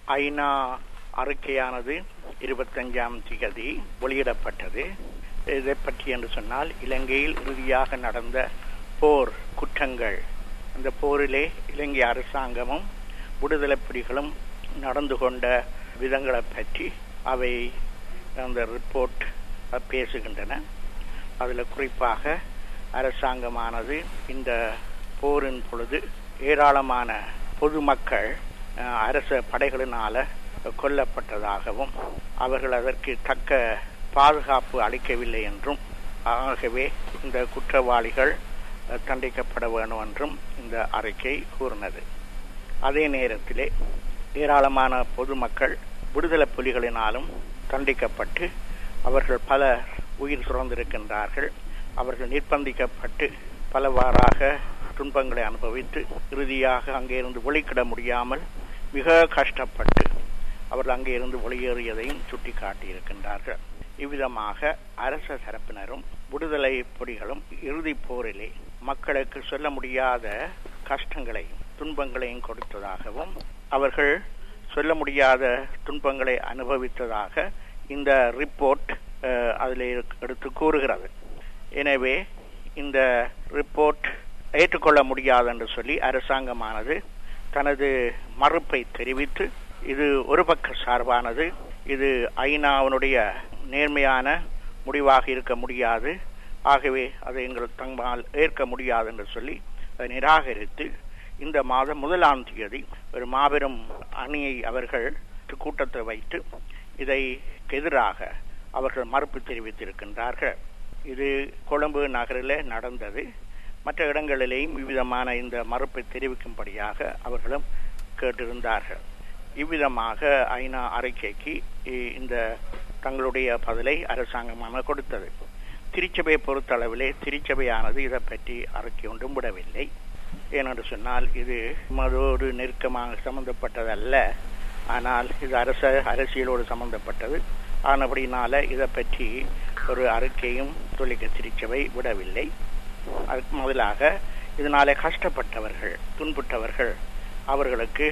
ஐநா அறிக்கையானது இருபத்தஞ்சாம் திகதி வெளியிடப்பட்டது இதை பற்றி என்று சொன்னால் இலங்கையில் இறுதியாக நடந்த போர் குற்றங்கள் அந்த போரிலே இலங்கை அரசாங்கமும் விடுதலை புலிகளும் நடந்து கொண்ட விதங்களை பற்றி அவை அந்த ரிப்போர்ட் பேசுகின்றன அதில் குறிப்பாக அரசாங்கமானது இந்த போரின் பொழுது ஏராளமான பொதுமக்கள் அரச படைகளினால கொல்லப்பட்டதாகவும் அவர்கள் அதற்கு தக்க பாதுகாப்பு அளிக்கவில்லை என்றும் ஆகவே இந்த குற்றவாளிகள் தண்டிக்கப்பட வேண்டும் என்றும் இந்த அறிக்கை கூறினது அதே நேரத்திலே ஏராளமான பொதுமக்கள் விடுதலை புலிகளினாலும் தண்டிக்கப்பட்டு அவர்கள் பல உயிர் சுரந்திருக்கின்றார்கள் அவர்கள் நிர்பந்திக்கப்பட்டு பலவாறாக துன்பங்களை அனுபவித்து இறுதியாக அங்கே இருந்து வெளிக்கிட முடியாமல் மிக கஷ்டப்பட்டு அவர்கள் அங்கே இருந்து வெளியேறியதையும் சுட்டி காட்டியிருக்கின்றார்கள் இவ்விதமாக அரச தரப்பினரும் விடுதலை பொடிகளும் இறுதி போரிலே மக்களுக்கு சொல்ல முடியாத கஷ்டங்களையும் துன்பங்களையும் கொடுத்ததாகவும் அவர்கள் சொல்ல முடியாத துன்பங்களை அனுபவித்ததாக இந்த ரிப்போர்ட் அதில் எடுத்து கூறுகிறது எனவே இந்த ரிப்போர்ட் ஏற்றுக்கொள்ள முடியாது என்று சொல்லி அரசாங்கமானது தனது மறுப்பை தெரிவித்து இது ஒரு பக்க சார்பானது இது ஐநாவினுடைய நேர்மையான முடிவாக இருக்க முடியாது ஆகவே அதை எங்கள் தங்களால் ஏற்க முடியாது என்று சொல்லி அதை நிராகரித்து இந்த மாதம் முதலாம் தேதி ஒரு மாபெரும் அணியை அவர்கள் கூட்டத்தை வைத்து இதை எதிராக அவர்கள் மறுப்பு தெரிவித்திருக்கின்றார்கள் இது கொழும்பு நகரில் நடந்தது மற்ற இடங்களிலேயும் இவ்விதமான இந்த மறுப்பை தெரிவிக்கும்படியாக அவர்களும் கேட்டிருந்தார்கள் இவ்விதமாக ஐநா அறிக்கைக்கு இந்த தங்களுடைய பதிலை அரசாங்கமாக கொடுத்தது திருச்சபையை பொறுத்தளவிலே திருச்சபையானது இதை பற்றி அறிக்கை ஒன்றும் விடவில்லை ஏனென்று சொன்னால் இது மதோடு நெருக்கமாக சம்பந்தப்பட்டதல்ல ஆனால் இது அரச அரசியலோடு சம்பந்தப்பட்டது ஆனபடினால இதை பற்றி ஒரு அறிக்கையும் தொழிற்க திருச்சபை விடவில்லை அதுக்கு முதலாக இதனாலே கஷ்டப்பட்டவர்கள் துன்புற்றவர்கள் அவர்களுக்கு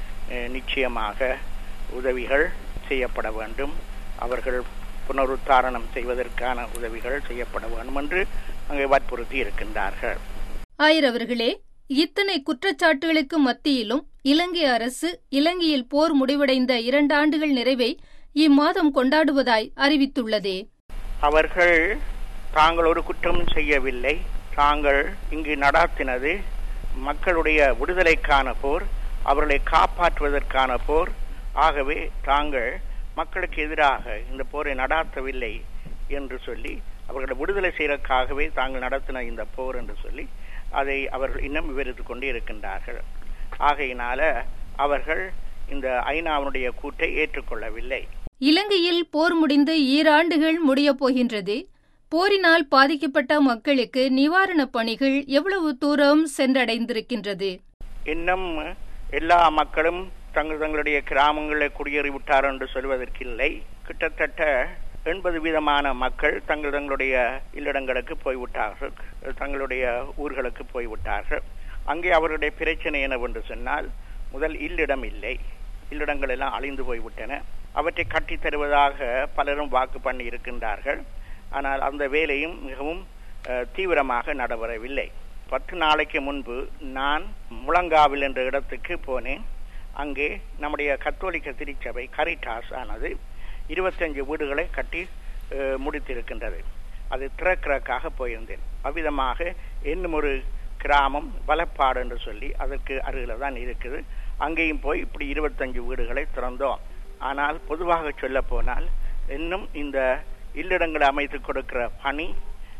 நிச்சயமாக உதவிகள் செய்யப்பட வேண்டும் அவர்கள் புனருத்தாரணம் செய்வதற்கான உதவிகள் செய்யப்பட வேண்டும் என்று அங்கே வற்புறுத்தி இருக்கின்றார்கள் ஆயர் அவர்களே இத்தனை குற்றச்சாட்டுகளுக்கு மத்தியிலும் இலங்கை அரசு இலங்கையில் போர் முடிவடைந்த இரண்டு ஆண்டுகள் நிறைவை இம்மாதம் கொண்டாடுவதாய் அறிவித்துள்ளதே அவர்கள் தாங்கள் ஒரு குற்றம் செய்யவில்லை தாங்கள் இங்கு நடாத்தினது மக்களுடைய விடுதலைக்கான போர் அவர்களை காப்பாற்றுவதற்கான போர் ஆகவே தாங்கள் மக்களுக்கு எதிராக இந்த போரை நடாத்தவில்லை என்று சொல்லி அவர்களை விடுதலை செய்வதற்காகவே தாங்கள் நடத்தின இந்த போர் என்று சொல்லி அதை அவர்கள் இன்னும் விவரித்துக் கொண்டே இருக்கின்றார்கள் ஆகையினால அவர்கள் இந்த ஐநாவினுடைய கூட்டை ஏற்றுக்கொள்ளவில்லை இலங்கையில் போர் முடிந்து ஈராண்டுகள் முடியப் போகின்றது போரினால் பாதிக்கப்பட்ட மக்களுக்கு நிவாரணப் பணிகள் எவ்வளவு தூரம் சென்றடைந்திருக்கின்றது இன்னும் எல்லா மக்களும் தங்கள் தங்களுடைய கிராமங்களில் குடியேறிவிட்டார் என்று சொல்வதற்கில்லை கிட்டத்தட்ட எண்பது வீதமான மக்கள் தங்கள் தங்களுடைய இல்லிடங்களுக்கு போய்விட்டார்கள் தங்களுடைய ஊர்களுக்கு போய்விட்டார்கள் அங்கே அவர்களுடைய பிரச்சனை என்னவென்று சொன்னால் முதல் இல்லிடம் இல்லை இல்லிடங்கள் எல்லாம் அழிந்து போய்விட்டன அவற்றை கட்டித் தருவதாக பலரும் வாக்கு பண்ணி இருக்கின்றார்கள் ஆனால் அந்த வேலையும் மிகவும் தீவிரமாக நடைபெறவில்லை பத்து நாளைக்கு முன்பு நான் முழங்காவில் என்ற இடத்துக்கு போனேன் அங்கே நம்முடைய கத்தோலிக்க திருச்சபை கரிட்டாஸ் ஆனது இருபத்தஞ்சு வீடுகளை கட்டி முடித்திருக்கின்றது அது திறக்கிறக்காக போயிருந்தேன் அவ்விதமாக இன்னும் ஒரு கிராமம் வலப்பாடு என்று சொல்லி அதற்கு அருகில் தான் இருக்குது அங்கேயும் போய் இப்படி இருபத்தஞ்சு வீடுகளை திறந்தோம் ஆனால் பொதுவாக சொல்ல போனால் இன்னும் இந்த இல்லிடங்களை அமைத்து கொடுக்கிற பணி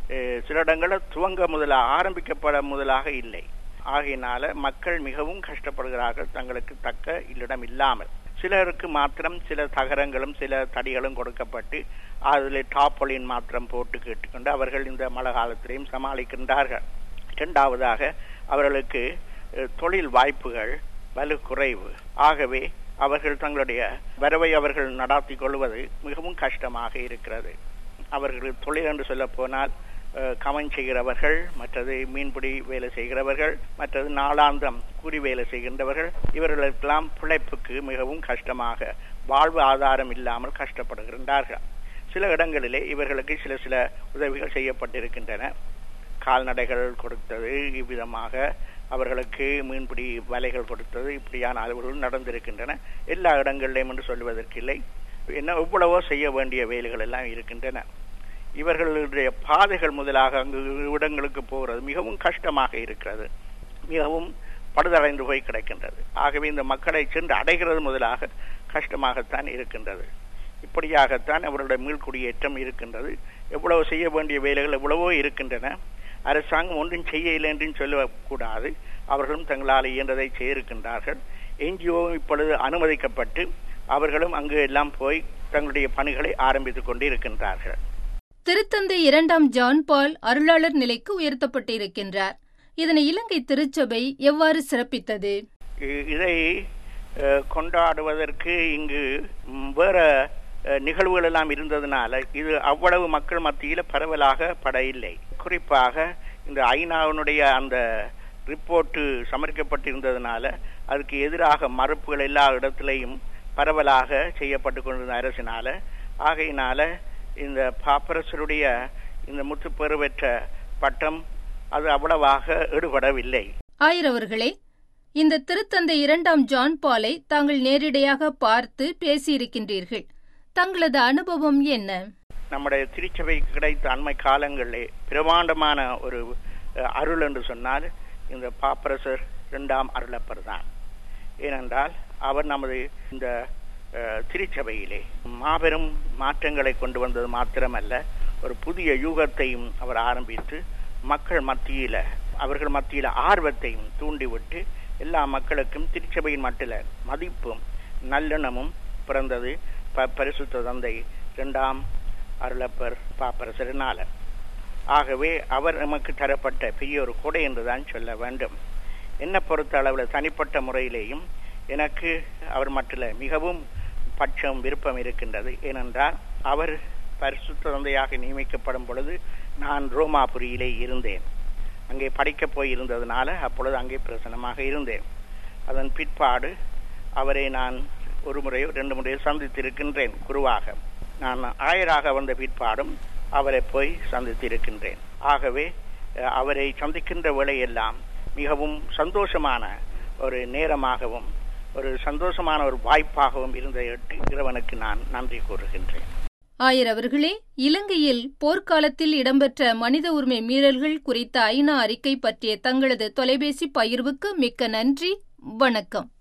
சில இடங்களில் துவங்க முதலாக ஆரம்பிக்கப்பட முதலாக இல்லை ஆகையினால மக்கள் மிகவும் கஷ்டப்படுகிறார்கள் தங்களுக்கு தக்க இல்லிடம் இல்லாமல் சிலருக்கு மாத்திரம் சில தகரங்களும் சில தடிகளும் கொடுக்கப்பட்டு அதில் டாப்பொலின் மாத்திரம் போட்டு கேட்டுக்கொண்டு அவர்கள் இந்த மழை காலத்திலையும் சமாளிக்கின்றார்கள் இரண்டாவதாக அவர்களுக்கு தொழில் வாய்ப்புகள் வலு குறைவு ஆகவே அவர்கள் தங்களுடைய வரவை அவர்கள் நடாத்தி கொள்வது மிகவும் கஷ்டமாக இருக்கிறது அவர்கள் தொழில் என்று சொல்ல போனால் கவன் செய்கிறவர்கள் மற்றது மீன்பிடி வேலை செய்கிறவர்கள் மற்றது நாளாந்தம் கூலி வேலை செய்கின்றவர்கள் இவர்களுக்கெல்லாம் பிழைப்புக்கு மிகவும் கஷ்டமாக வாழ்வு ஆதாரம் இல்லாமல் கஷ்டப்படுகின்றார்கள் சில இடங்களிலே இவர்களுக்கு சில சில உதவிகள் செய்யப்பட்டிருக்கின்றன கால்நடைகள் கொடுத்தது இவ்விதமாக அவர்களுக்கு மீன்பிடி வலைகள் கொடுத்தது இப்படியான அளவுகள் நடந்திருக்கின்றன எல்லா இடங்களிலும் என்று சொல்வதற்கில்லை என்ன எவ்வளவோ செய்ய வேண்டிய வேலைகள் எல்லாம் இருக்கின்றன இவர்களுடைய பாதைகள் முதலாக அங்கு இடங்களுக்கு போகிறது மிகவும் கஷ்டமாக இருக்கிறது மிகவும் படுதடைந்து போய் கிடக்கின்றது ஆகவே இந்த மக்களை சென்று அடைகிறது முதலாக கஷ்டமாகத்தான் இருக்கின்றது இப்படியாகத்தான் அவருடைய மீள்குடியேற்றம் இருக்கின்றது எவ்வளவு செய்ய வேண்டிய வேலைகள் எவ்வளவோ இருக்கின்றன அரசாங்கம் ஒன்றும் செய்யவில்லை என்றும் சொல்லக்கூடாது அவர்களும் தங்களால் இயன்றதை செய்திருக்கின்றார்கள் என்ஜிஓ இப்பொழுது அனுமதிக்கப்பட்டு அவர்களும் அங்கு எல்லாம் போய் தங்களுடைய பணிகளை ஆரம்பித்துக் கொண்டு இருக்கின்றார்கள் திருத்தந்தை இரண்டாம் ஜான் பால் அருளாளர் நிலைக்கு உயர்த்தப்பட்டிருக்கின்றார் இதனை இலங்கை திருச்சபை எவ்வாறு சிறப்பித்தது இதை கொண்டாடுவதற்கு இங்கு வேற நிகழ்வுகள் எல்லாம் இருந்ததுனால இது அவ்வளவு மக்கள் மத்தியில பரவலாக பட இல்லை குறிப்பாக இந்த ஐநாவினுடைய அந்த ரிப்போர்ட்டு சமர்ப்பிக்கப்பட்டிருந்ததுனால அதுக்கு எதிராக மறுப்புகள் எல்லா இடத்திலையும் பரவலாக செய்யப்பட்டு கொண்டிருந்த அரசினால ஆகையினால இந்த பாப்பரசருடைய இந்த முத்து பெறுபெற்ற பட்டம் அது அவ்வளவாக ஈடுபடவில்லை ஆயிரவர்களே இந்த திருத்தந்தை இரண்டாம் ஜான் பாலை தாங்கள் நேரிடையாக பார்த்து பேசியிருக்கின்றீர்கள் தங்களது அனுபவம் என்ன நம்முடைய திருச்சபைக்கு கிடைத்த அண்மை காலங்களிலே பிரமாண்டமான ஒரு அருள் என்று சொன்னால் இந்த பாப்பரசர் இரண்டாம் அருளப்பர் தான் ஏனென்றால் அவர் நமது இந்த திருச்சபையிலே மாபெரும் மாற்றங்களை கொண்டு வந்தது மாத்திரமல்ல ஒரு புதிய யூகத்தையும் அவர் ஆரம்பித்து மக்கள் மத்தியில அவர்கள் மத்தியில ஆர்வத்தையும் தூண்டிவிட்டு எல்லா மக்களுக்கும் திருச்சபையின் மட்டில மதிப்பும் நல்லெண்ணமும் பிறந்தது பரிசுத்த தந்தை இரண்டாம் அருளப்பர் பாப்பரசரினால ஆகவே அவர் நமக்கு தரப்பட்ட பெரிய ஒரு கொடை என்றுதான் சொல்ல வேண்டும் என்ன பொறுத்த அளவில் தனிப்பட்ட முறையிலேயும் எனக்கு அவர் மட்டில் மிகவும் பட்சம் விருப்பம் இருக்கின்றது ஏனென்றால் அவர் பரிசுத்த தந்தையாக நியமிக்கப்படும் பொழுது நான் ரோமாபுரியிலே இருந்தேன் அங்கே படிக்கப் போய் இருந்ததுனால அப்பொழுது அங்கே பிரசனமாக இருந்தேன் அதன் பிற்பாடு அவரை நான் ஒரு முறையோ ரெண்டு முறையோ சந்தித்திருக்கின்றேன் குருவாக நான் ஆயராக வந்த பிற்பாடும் அவரை போய் சந்தித்திருக்கின்றேன் ஆகவே அவரை சந்திக்கின்ற வேளையெல்லாம் மிகவும் சந்தோஷமான ஒரு நேரமாகவும் ஒரு சந்தோஷமான ஒரு வாய்ப்பாகவும் இருந்த இறைவனுக்கு நான் நன்றி கூறுகின்றேன் ஆயர் அவர்களே இலங்கையில் போர்க்காலத்தில் இடம்பெற்ற மனித உரிமை மீறல்கள் குறித்த ஐநா அறிக்கை பற்றிய தங்களது தொலைபேசி பகிர்வுக்கு மிக்க நன்றி வணக்கம்